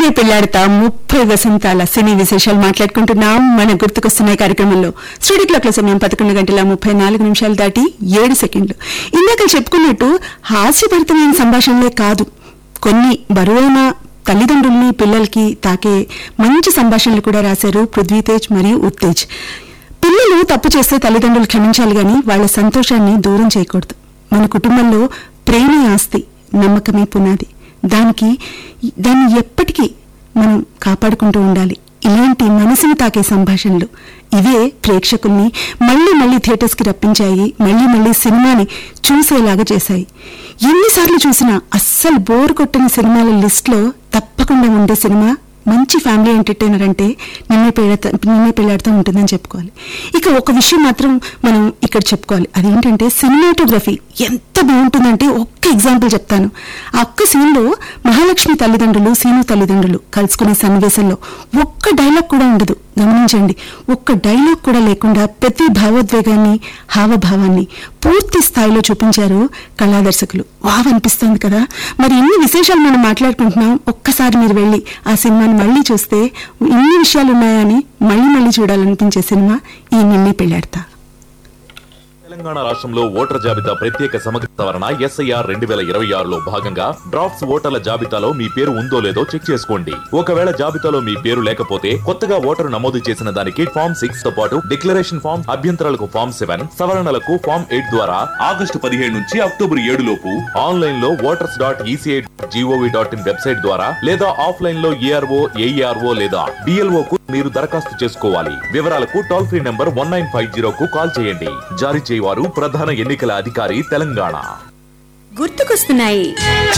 నిన్నే పెళ్లాడతా ముప్పై వసంతాల సినీ విశేషాలు మాట్లాడుకుంటున్నాం మన గుర్తుకొస్తున్నాయి కార్యక్రమంలో స్టూడియో క్లాక్ లో సమయం పదకొండు గంటల ముప్పై నాలుగు నిమిషాలు దాటి ఏడు సెకండ్లు ఇందాక చెప్పుకున్నట్టు హాస్యభరితమైన సంభాషణలే కాదు కొన్ని బరువైన తల్లిదండ్రుల్ని పిల్లలకి తాకే మంచి సంభాషణలు కూడా రాశారు పృథ్వీతేజ్ మరియు ఉత్తేజ్ పిల్లలు తప్పు చేస్తే తల్లిదండ్రులు క్షమించాలి గాని వాళ్ళ సంతోషాన్ని దూరం చేయకూడదు మన కుటుంబంలో ప్రేమే ఆస్తి నమ్మకమే పునాది దానికి దాన్ని ఎప్పటికీ మనం కాపాడుకుంటూ ఉండాలి ఇలాంటి మనసుని తాకే సంభాషణలు ఇవే ప్రేక్షకుల్ని మళ్ళీ మళ్ళీ థియేటర్స్ కి రప్పించాయి మళ్ళీ మళ్ళీ సినిమాని చూసేలాగా చేశాయి ఎన్నిసార్లు చూసినా అస్సలు బోర్ కొట్టని సినిమాల లిస్ట్ లో తప్పకుండా ఉండే సినిమా మంచి ఫ్యామిలీ ఎంటర్టైనర్ అంటే నిన్నే పెళ్ళత నిన్నే పెళ్ళాడుతూ ఉంటుందని చెప్పుకోవాలి ఇక ఒక విషయం మాత్రం మనం ఇక్కడ చెప్పుకోవాలి అదేంటంటే సినిమాటోగ్రఫీ ఎంత బాగుంటుందంటే ఒక్క ఎగ్జాంపుల్ చెప్తాను ఆ ఒక్క సీన్లో మహాలక్ష్మి తల్లిదండ్రులు సీను తల్లిదండ్రులు కలుసుకునే సన్నివేశంలో ఒక్క డైలాగ్ కూడా ఉండదు గమనించండి ఒక్క డైలాగ్ కూడా లేకుండా ప్రతి భావోద్వేగాన్ని హావభావాన్ని పూర్తి స్థాయిలో చూపించారు కళాదర్శకులు వావ్ అనిపిస్తోంది కదా మరి ఇన్ని విశేషాలు మనం మాట్లాడుకుంటున్నాం ఒక్కసారి మీరు వెళ్ళి ఆ సినిమాని మళ్ళీ చూస్తే ఇన్ని విషయాలు ఉన్నాయని మళ్ళీ మళ్ళీ చూడాలనిపించే సినిమా ఈ నిన్నే పెళ్ళాడతా తెలంగాణ రాష్ట్రంలో ఓటర్ జాబితా ప్రత్యేక సమగ్ర సవరణ ఎస్ఐఆర్ రెండు వేల ఇరవై ఆరులో భాగంగా డ్రాఫ్ట్స్ ఓటర్ల జాబితాలో మీ పేరు ఉందో లేదో చెక్ చేసుకోండి ఒకవేళ జాబితాలో మీ పేరు లేకపోతే కొత్తగా ఓటరు నమోదు చేసిన దానికి ఫామ్ సిక్స్ తో పాటు డిక్లరేషన్ ఫామ్ అభ్యంతరాలకు ఫామ్ సెవెన్ సవరణలకు ఫామ్ ఎయిట్ ద్వారా ఆగస్టు పదిహేడు నుంచి అక్టోబర్ ఏడు లోపు ఆన్లైన్ లో voters dot ECI GOV dot in website ద్వారా లేదా ఆఫ్లైన్ లో ఏఆర్ఓ ఏఈఆర్ఓ లేదా డిఎల్ఓ కు మీరు దరఖాస్తు చేసుకోవాలి వివరాలకు toll free number one nine five zero కు కాల్ చేయండి జారీ చేయవారు ప్రధాన ఎన్నికల అధికారి తెలంగాణ గుర్తుకొస్తున్నాయి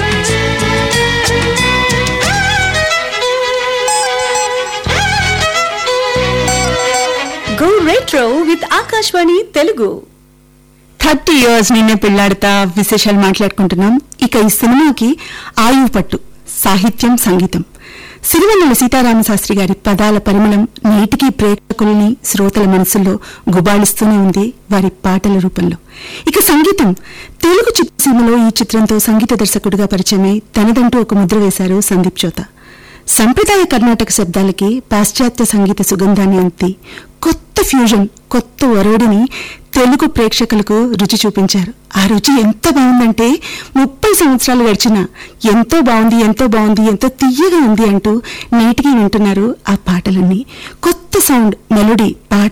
go retro with Akashvani Telugu thirty years Ninne Pelladatha విశేషాలు మాట్లాడుకుంటున్నాం ఇక ఈ సినిమాకి ఆయువు పట్టు సాహిత్యం సంగీతం సిరివెన్నెల సీతారామ శాస్త్రి గారి పదాల పరిమళం నేటికీ ప్రేక్షకుల్ని శ్రోతల మనసుల్లో గుబాళిస్తూనే ఉంది వారి పాటల రూపంలో ఇక సంగీతం తెలుగు చిత్రసీమలో ఈ చిత్రంతో సంగీత దర్శకుడిగా పరిచయమై తనదంటూ ఒక ముద్ర వేశారు సందీప్ చోత సంప్రదాయ కర్ణాటక శబ్దాలకి పాశ్చాత్య సంగీత సుగంధాన్ని అంతి కొత్త ఫ్యూజన్ కొత్త ఒరవడిని తెలుగు ప్రేక్షకులకు రుచి చూపించారు ఆ రుచి ఎంత బాగుందంటే ముప్పై సంవత్సరాలు గడిచినా ఎంతో బాగుంది ఎంతో బాగుంది ఎంతో తీయగా ఉంది అంటూ నేటికి వింటున్నారు ఆ పాటలన్నీ కొత్త సౌండ్ మెలోడీ పాట